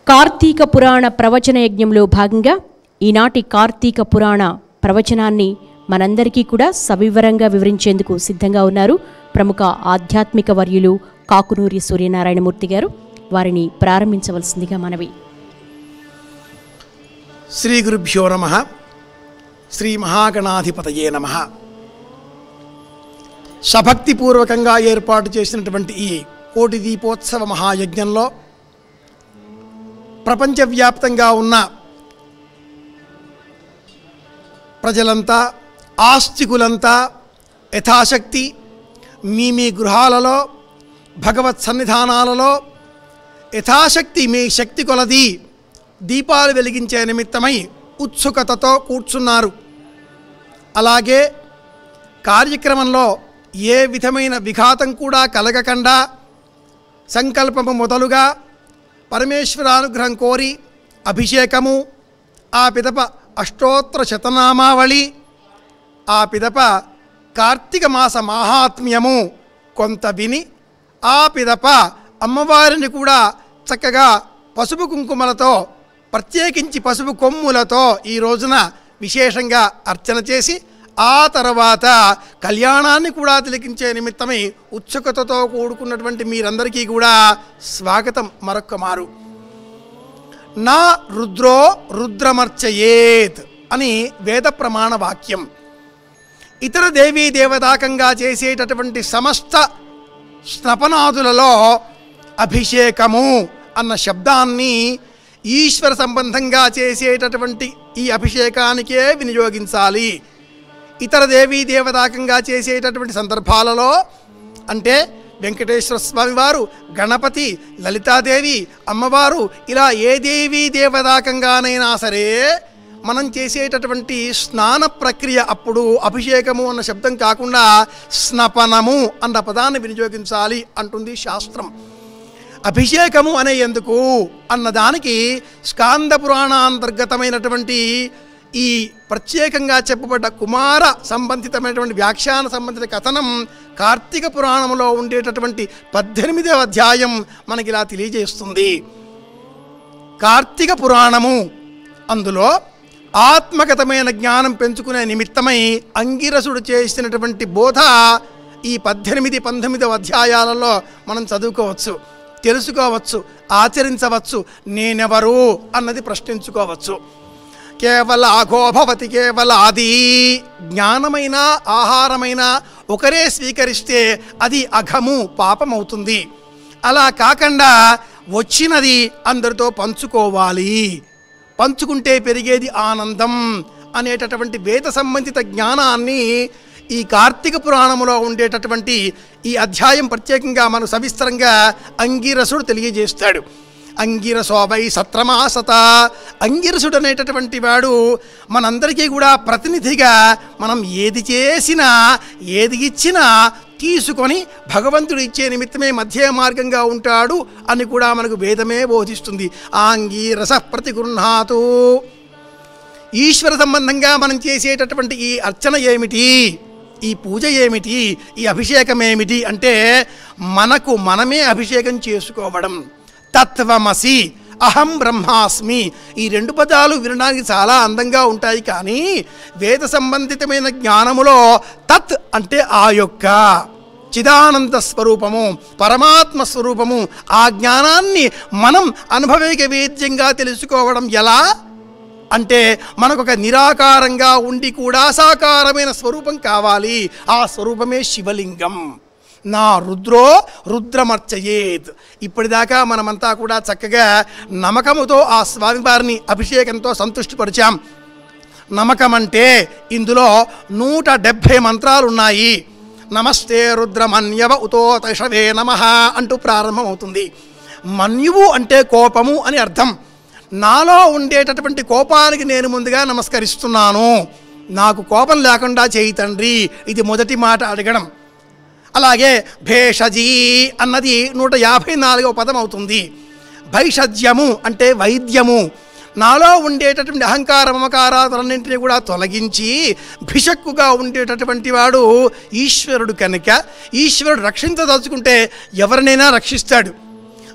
కార్తీక పురాణ ప్రవచన యజ్ఞంలో భాగంగా ఈనాటి కార్తీక పురాణ ప్రవచనాన్ని మనందరికీ కూడా సవివరంగా వివరించేందుకు సిద్ధంగా ఉన్నారు ప్రముఖ ఆధ్యాత్మిక వర్యులు కాకునూరి సూర్యనారాయణమూర్తి గారు వారిని ప్రారంభించవలసిందిగా మనవి శ్రీ గురుభ్యో నమ శ్రీ మహాగణాధిపతయే నమ సభక్తిపూర్వకంగా ఏర్పాటు చేసినటువంటి ఈ కోటి దీపోత్సవ మహాయజ్ఞంలో ప్రపంచవ్యాప్తంగా ఉన్న ప్రజలంతా ఆస్తికులంతా యథాశక్తి మీ మీ గృహాలలో భగవత్ సన్నిధానాలలో యథాశక్తి మీ శక్తి కొలది దీపాలు వెలిగించే నిమిత్తమై ఉత్సుకతతో కూర్చున్నారు అలాగే కార్యక్రమంలో ఏ విధమైన విఘాతం కూడా కలగకుండా సంకల్పము మొదలుగా పరమేశ్వరానుగ్రహం కోరి అభిషేకము ఆ పిదప అష్టోత్తర శతనామావళి ఆ పిదప కార్తీక మాస మాహాత్మ్యము కొంత విని ఆ పిదప అమ్మవారిని కూడా చక్కగా పసుపు కుంకుమలతో ప్రత్యేకించి పసుపు కొమ్ములతో ఈ రోజున విశేషంగా అర్చన చేసి ఆ తర్వాత కళ్యాణాన్ని కూడా తిలకించే నిమిత్తమై ఉత్సుకతతో కూడుకున్నటువంటి మీరందరికీ కూడా స్వాగతం మరొక్క మారు నా రుద్రో రుద్రమర్చయేత్ అని వేద ప్రమాణ వాక్యం ఇతర దేవీ దేవతాకంగా చేసేటటువంటి సమస్త స్నపనాదులలో అభిషేకము అన్న శబ్దాన్ని ఈశ్వర సంబంధంగా చేసేటటువంటి ఈ అభిషేకానికే వినియోగించాలి ఇతర దేవీ దేవతాకంగా చేసేటటువంటి సందర్భాలలో అంటే వెంకటేశ్వర స్వామి వారు గణపతి లలితాదేవి అమ్మవారు ఇలా ఏ దేవీ దేవతాకంగానైనా సరే మనం చేసేటటువంటి స్నాన ప్రక్రియ అప్పుడు అభిషేకము అన్న శబ్దం కాకుండా స్నపనము అన్న పదాన్ని వినియోగించాలి అంటుంది శాస్త్రం అభిషేకము అనే ఎందుకు అన్నదానికి స్కాంద పురాణాంతర్గతమైనటువంటి ఈ ప్రత్యేకంగా చెప్పబడ్డ కుమార సంబంధితమైనటువంటి వ్యాఖ్యాన సంబంధిత కథనం కార్తీక పురాణంలో ఉండేటటువంటి పద్దెనిమిదవ అధ్యాయం మనకి ఇలా తెలియజేస్తుంది కార్తీక పురాణము అందులో ఆత్మగతమైన జ్ఞానం పెంచుకునే నిమిత్తమై అంగిరసుడు చేసినటువంటి బోధ ఈ పద్దెనిమిది పంతొమ్మిదవ అధ్యాయాలలో మనం చదువుకోవచ్చు తెలుసుకోవచ్చు ఆచరించవచ్చు నేనెవరు అన్నది ప్రశ్నించుకోవచ్చు కేవల అఘోభవతి కేవల అది జ్ఞానమైన ఆహారమైన ఒకరే స్వీకరిస్తే అది అఘము పాపమవుతుంది అలా కాకుండా వచ్చినది అందరితో పంచుకోవాలి పంచుకుంటే పెరిగేది ఆనందం అనేటటువంటి వేద సంబంధిత జ్ఞానాన్ని ఈ కార్తీక పురాణములో ఉండేటటువంటి ఈ అధ్యాయం ప్రత్యేకంగా మనం సవిస్తరంగా అంగిరసుడు తెలియజేస్తాడు అంగిరసోవై సత్రమాసత అంగిరసుడు అనేటటువంటి వాడు మనందరికీ కూడా ప్రతినిధిగా మనం ఏది చేసినా ఏది ఇచ్చినా తీసుకొని భగవంతుడు ఇచ్చే నిమిత్తమే మధ్య మార్గంగా ఉంటాడు అని కూడా మనకు వేదమే బోధిస్తుంది ఆంగీరస ప్రతిగృహాతు ఈశ్వర సంబంధంగా మనం చేసేటటువంటి ఈ అర్చన ఏమిటి ఈ పూజ ఏమిటి ఈ అభిషేకం ఏమిటి అంటే మనకు మనమే అభిషేకం చేసుకోవడం తత్వమసి అహం బ్రహ్మాస్మి ఈ రెండు పదాలు వినడానికి చాలా అందంగా ఉంటాయి కానీ వేద సంబంధితమైన జ్ఞానములో తత్ అంటే ఆ యొక్క చిదానంద స్వరూపము పరమాత్మ స్వరూపము ఆ జ్ఞానాన్ని మనం అనుభవేక వేద్యంగా తెలుసుకోవడం ఎలా అంటే మనకు ఒక నిరాకారంగా ఉండి కూడా సాకారమైన స్వరూపం కావాలి ఆ స్వరూపమే శివలింగం నా రుద్రో రుద్రమర్చయేత్ ఇప్పటిదాకా మనమంతా కూడా చక్కగా నమ్మకముతో ఆ స్వామివారిని అభిషేకంతో సంతృష్టిపరిచాం నమ్మకం అంటే ఇందులో నూట డెబ్భై మంత్రాలు ఉన్నాయి నమస్తే రుద్రమన్యవ ఉతో తషవే నమ అంటూ ప్రారంభమవుతుంది మన్యువు అంటే కోపము అని అర్థం నాలో ఉండేటటువంటి కోపానికి నేను ముందుగా నమస్కరిస్తున్నాను నాకు కోపం లేకుండా చేయి తండ్రి ఇది మొదటి మాట అడగడం అలాగే భేషజీ అన్నది నూట యాభై నాలుగవ పదం అవుతుంది భైషజ్యము అంటే వైద్యము నాలో ఉండేటటువంటి అహంకార మమకారాలన్నింటినీ కూడా తొలగించి భిషక్కుగా ఉండేటటువంటి వాడు ఈశ్వరుడు కనుక ఈశ్వరుడు రక్షించదలుచుకుంటే ఎవరినైనా రక్షిస్తాడు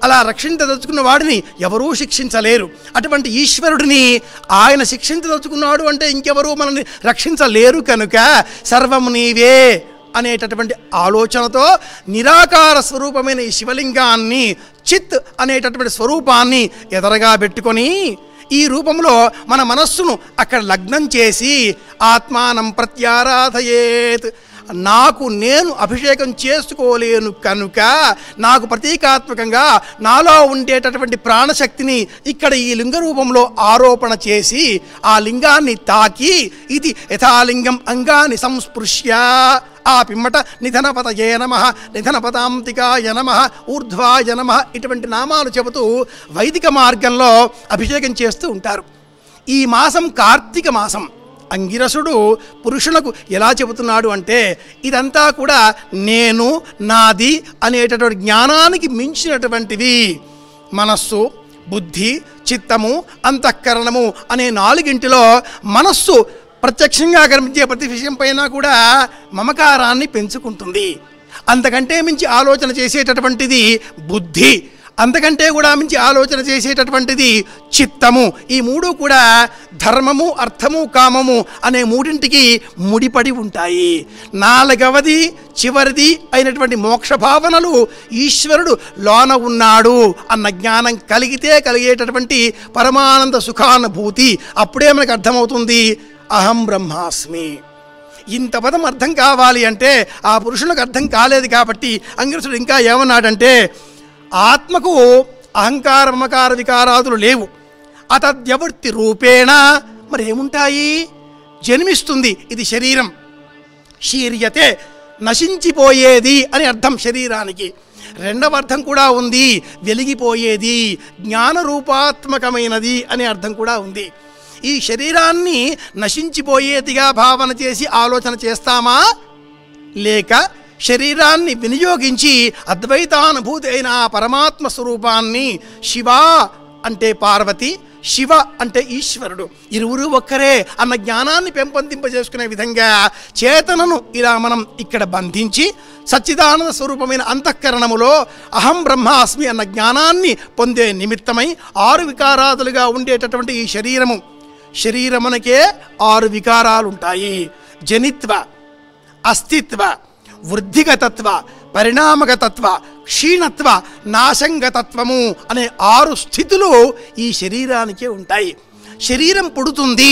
అలా రక్షించదలుచుకున్న వాడిని ఎవరూ శిక్షించలేరు అటువంటి ఈశ్వరుడిని ఆయన శిక్షించదలుచుకున్నాడు అంటే ఇంకెవరూ మనల్ని రక్షించలేరు కనుక సర్వము నీవే అనేటటువంటి ఆలోచనతో నిరాకార స్వరూపమైన ఈ శివలింగాన్ని చిత్ అనేటటువంటి స్వరూపాన్ని ఎదరగా పెట్టుకొని ఈ రూపంలో మన మనస్సును అక్కడ లగ్నం చేసి ఆత్మానం ప్రత్యారాధయేత్ నాకు నేను అభిషేకం చేసుకోలేను కనుక నాకు ప్రతీకాత్మకంగా నాలో ఉండేటటువంటి ప్రాణశక్తిని ఇక్కడ ఈ లింగ రూపంలో ఆరోపణ చేసి ఆ లింగాన్ని తాకి ఇది యథాలింగం అంగాన్ని సంస్పృశ్య ఆ పిమ్మట నిధనపతయే నమ నిధనపదాంతికాయ నమ ఊర్ధ్వాయ నమ ఇటువంటి నామాలు చెబుతూ వైదిక మార్గంలో అభిషేకం చేస్తూ ఉంటారు ఈ మాసం కార్తీక మాసం అంగిరసుడు పురుషులకు ఎలా చెబుతున్నాడు అంటే ఇదంతా కూడా నేను నాది అనేటటువంటి జ్ఞానానికి మించినటువంటివి మనస్సు బుద్ధి చిత్తము అంతఃకరణము అనే నాలుగింటిలో మనస్సు ప్రత్యక్షంగా కనిపించే ప్రతి విషయం పైన కూడా మమకారాన్ని పెంచుకుంటుంది అంతకంటే మించి ఆలోచన చేసేటటువంటిది బుద్ధి అంతకంటే కూడా మించి ఆలోచన చేసేటటువంటిది చిత్తము ఈ మూడు కూడా ధర్మము అర్థము కామము అనే మూడింటికి ముడిపడి ఉంటాయి నాలుగవది చివరిది అయినటువంటి మోక్ష భావనలు ఈశ్వరుడు లోన ఉన్నాడు అన్న జ్ఞానం కలిగితే కలిగేటటువంటి పరమానంద సుఖానుభూతి అప్పుడే మనకు అర్థమవుతుంది అహం బ్రహ్మాస్మి ఇంత పదం అర్థం కావాలి అంటే ఆ పురుషులకు అర్థం కాలేదు కాబట్టి అంగిరసుడు ఇంకా ఏమన్నాడంటే ఆత్మకు అహంకార మమకార వికారాదులు లేవు అతద్యవృత్తి రూపేణ మరి ఏముంటాయి జన్మిస్తుంది ఇది శరీరం శీర్యతే నశించిపోయేది అని అర్థం శరీరానికి రెండవ అర్థం కూడా ఉంది వెలిగిపోయేది జ్ఞానరూపాత్మకమైనది అనే అర్థం కూడా ఉంది ఈ శరీరాన్ని నశించిపోయేదిగా భావన చేసి ఆలోచన చేస్తామా లేక శరీరాన్ని వినియోగించి అద్వైతానుభూతి అయిన ఆ పరమాత్మ స్వరూపాన్ని శివ అంటే పార్వతి శివ అంటే ఈశ్వరుడు ఇరువురు ఒక్కరే అన్న జ్ఞానాన్ని పెంపొందింపజేసుకునే విధంగా చేతనను ఇలా మనం ఇక్కడ బంధించి సచ్చిదానంద స్వరూపమైన అంతఃకరణములో అహం బ్రహ్మాస్మి అన్న జ్ఞానాన్ని పొందే నిమిత్తమై ఆరు వికారాదులుగా ఉండేటటువంటి ఈ శరీరము శరీరమునకే ఆరు వికారాలు ఉంటాయి జనిత్వ అస్తిత్వ వృద్ధిగతత్వ పరిణామగతత్వ క్షీణత్వ నాశంగతత్వము అనే ఆరు స్థితులు ఈ శరీరానికే ఉంటాయి శరీరం పుడుతుంది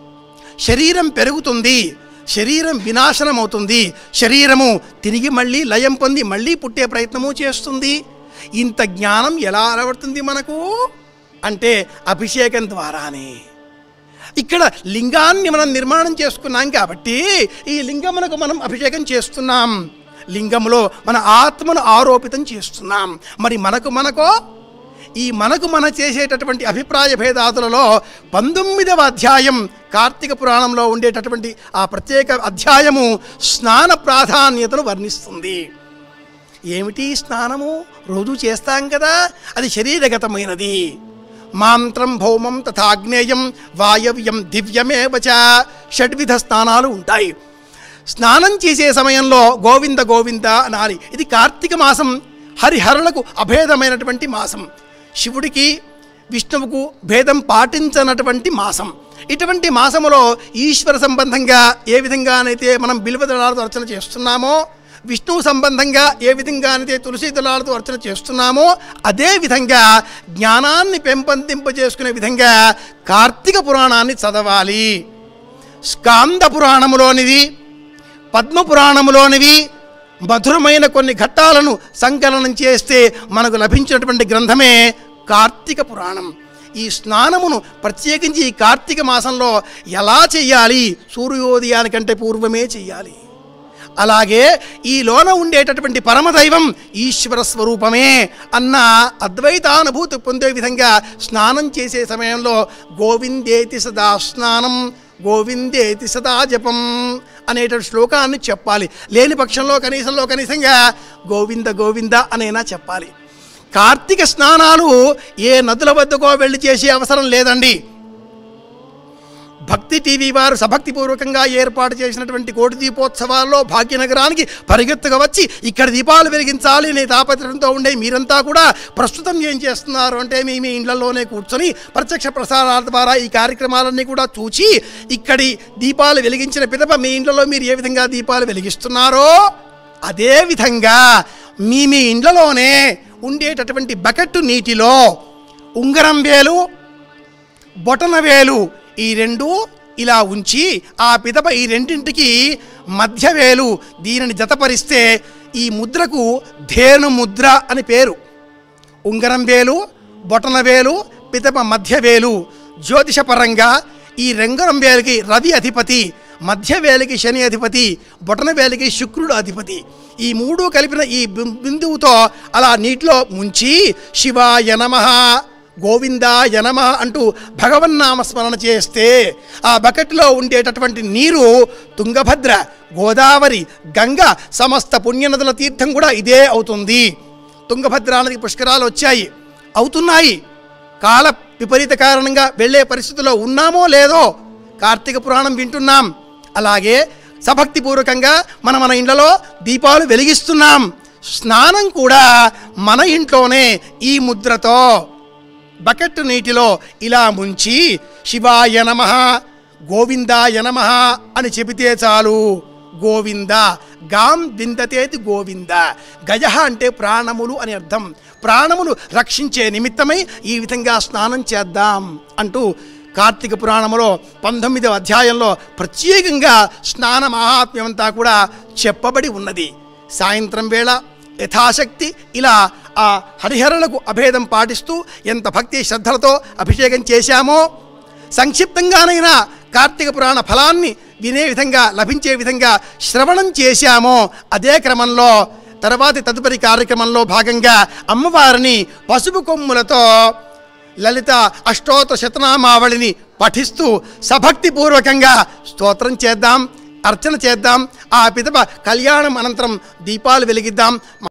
శరీరం పెరుగుతుంది శరీరం వినాశనం అవుతుంది శరీరము తిరిగి మళ్ళీ లయం పొంది మళ్ళీ పుట్టే ప్రయత్నము చేస్తుంది ఇంత జ్ఞానం ఎలా అలవడుతుంది మనకు అంటే అభిషేకం ద్వారానే ఇక్కడ లింగాన్ని మనం నిర్మాణం చేసుకున్నాం కాబట్టి ఈ లింగమునకు మనం అభిషేకం చేస్తున్నాం లింగములో మన ఆత్మను ఆరోపితం చేస్తున్నాం మరి మనకు మనకో ఈ మనకు మన చేసేటటువంటి అభిప్రాయ భేదాదులలో పంతొమ్మిదవ అధ్యాయం కార్తీక పురాణంలో ఉండేటటువంటి ఆ ప్రత్యేక అధ్యాయము స్నాన ప్రాధాన్యతను వర్ణిస్తుంది ఏమిటి స్నానము రోజు చేస్తాం కదా అది శరీరగతమైనది మాంత్రం భౌమం తథాగ్నేయం వాయవ్యం దివ్యమేవచ షడ్విధ స్నానాలు ఉంటాయి స్నానం చేసే సమయంలో గోవింద గోవింద అనాలి ఇది కార్తీక మాసం హరిహరులకు అభేదమైనటువంటి మాసం శివుడికి విష్ణువుకు భేదం పాటించనటువంటి మాసం ఇటువంటి మాసములో ఈశ్వర సంబంధంగా ఏ విధంగానైతే మనం బిల్వదళాలతో అర్చన చేస్తున్నామో విష్ణువు సంబంధంగా ఏ విధంగానైతే తులసి దళాలతో అర్చన చేస్తున్నామో అదే విధంగా జ్ఞానాన్ని పెంపొందింపజేసుకునే విధంగా కార్తీక పురాణాన్ని చదవాలి స్కాంద పురాణములోనిది పద్మ పురాణములోనివి మధురమైన కొన్ని ఘట్టాలను సంకలనం చేస్తే మనకు లభించినటువంటి గ్రంథమే కార్తీక పురాణం ఈ స్నానమును ప్రత్యేకించి ఈ కార్తీక మాసంలో ఎలా చెయ్యాలి సూర్యోదయానికంటే పూర్వమే చెయ్యాలి అలాగే ఈ లోన ఉండేటటువంటి పరమదైవం ఈశ్వర స్వరూపమే అన్న అద్వైతానుభూతి పొందే విధంగా స్నానం చేసే సమయంలో గోవిందేతి సదా స్నానం గోవిందేతి సదా జపం అనేటువంటి శ్లోకాన్ని చెప్పాలి లేని పక్షంలో కనీసంలో కనీసంగా గోవింద గోవింద అనేనా చెప్పాలి కార్తీక స్నానాలు ఏ నదుల వద్దకో వెళ్ళి చేసే అవసరం లేదండి భక్తి టీవీ వారు సభక్తిపూర్వకంగా ఏర్పాటు చేసినటువంటి కోటి దీపోత్సవాల్లో భాగ్యనగరానికి పరిగెత్తుగా వచ్చి ఇక్కడ దీపాలు వెలిగించాలి అనే తాపత్రయంతో ఉండే మీరంతా కూడా ప్రస్తుతం ఏం చేస్తున్నారు అంటే మీ మీ ఇండ్లలోనే కూర్చొని ప్రత్యక్ష ప్రసారాల ద్వారా ఈ కార్యక్రమాలన్నీ కూడా చూచి ఇక్కడి దీపాలు వెలిగించిన పిదప మీ ఇండ్లలో మీరు ఏ విధంగా దీపాలు వెలిగిస్తున్నారో అదే విధంగా మీ మీ ఇండ్లలోనే ఉండేటటువంటి బకెట్టు నీటిలో ఉంగరం వేలు బొటన వేలు ఈ రెండు ఇలా ఉంచి ఆ పిదప ఈ రెండింటికి మధ్య వేలు దీనిని జతపరిస్తే ఈ ముద్రకు ధేను ముద్ర అని పేరు ఉంగరం వేలు బొటన వేలు పితప మధ్య వేలు జ్యోతిషపరంగా ఈ రెంగరం వేలికి రవి అధిపతి మధ్య వేలికి శని అధిపతి బొటన వేలికి శుక్రుడు అధిపతి ఈ మూడు కలిపిన ఈ బిం- బిందువుతో అలా నీటిలో ముంచి శివాయ నమః గోవిందాయ నమ అంటూ భగవన్నామ స్మరణ చేస్తే ఆ బకెట్లో ఉండేటటువంటి నీరు తుంగభద్ర గోదావరి గంగ సమస్త పుణ్యనదుల తీర్థం కూడా ఇదే అవుతుంది తుంగభద్ర నదికి పుష్కరాలు వచ్చాయి అవుతున్నాయి కాల విపరీత కారణంగా వెళ్ళే పరిస్థితిలో ఉన్నామో లేదో కార్తీక పురాణం వింటున్నాం అలాగే సభక్తిపూర్వకంగా మన మన ఇండ్లలో దీపాలు వెలిగిస్తున్నాం స్నానం కూడా మన ఇంట్లోనే ఈ ముద్రతో బకెట్ నీటిలో ఇలా ముంచి శివాయ నమ గోవిందాయ నమ అని చెబితే చాలు గోవింద గాం విందతేతి గోవింద గజ అంటే ప్రాణములు అని అర్థం ప్రాణములు రక్షించే నిమిత్తమై ఈ విధంగా స్నానం చేద్దాం అంటూ కార్తీక పురాణములో పంతొమ్మిదవ అధ్యాయంలో ప్రత్యేకంగా స్నాన మహాత్మ్యమంతా కూడా చెప్పబడి ఉన్నది సాయంత్రం వేళ యథాశక్తి ఇలా ఆ హరిహరులకు అభేదం పాటిస్తూ ఎంత భక్తి శ్రద్ధలతో అభిషేకం చేశామో సంక్షిప్తంగానైనా కార్తీక పురాణ ఫలాన్ని వినే విధంగా లభించే విధంగా శ్రవణం చేశామో అదే క్రమంలో తర్వాతి తదుపరి కార్యక్రమంలో భాగంగా అమ్మవారిని పసుపు కొమ్ములతో లలిత అష్టోత్తర శతనామావళిని పఠిస్తూ సభక్తిపూర్వకంగా స్తోత్రం చేద్దాం అర్చన చేద్దాం ఆ పిదప కళ్యాణం అనంతరం దీపాలు వెలిగిద్దాం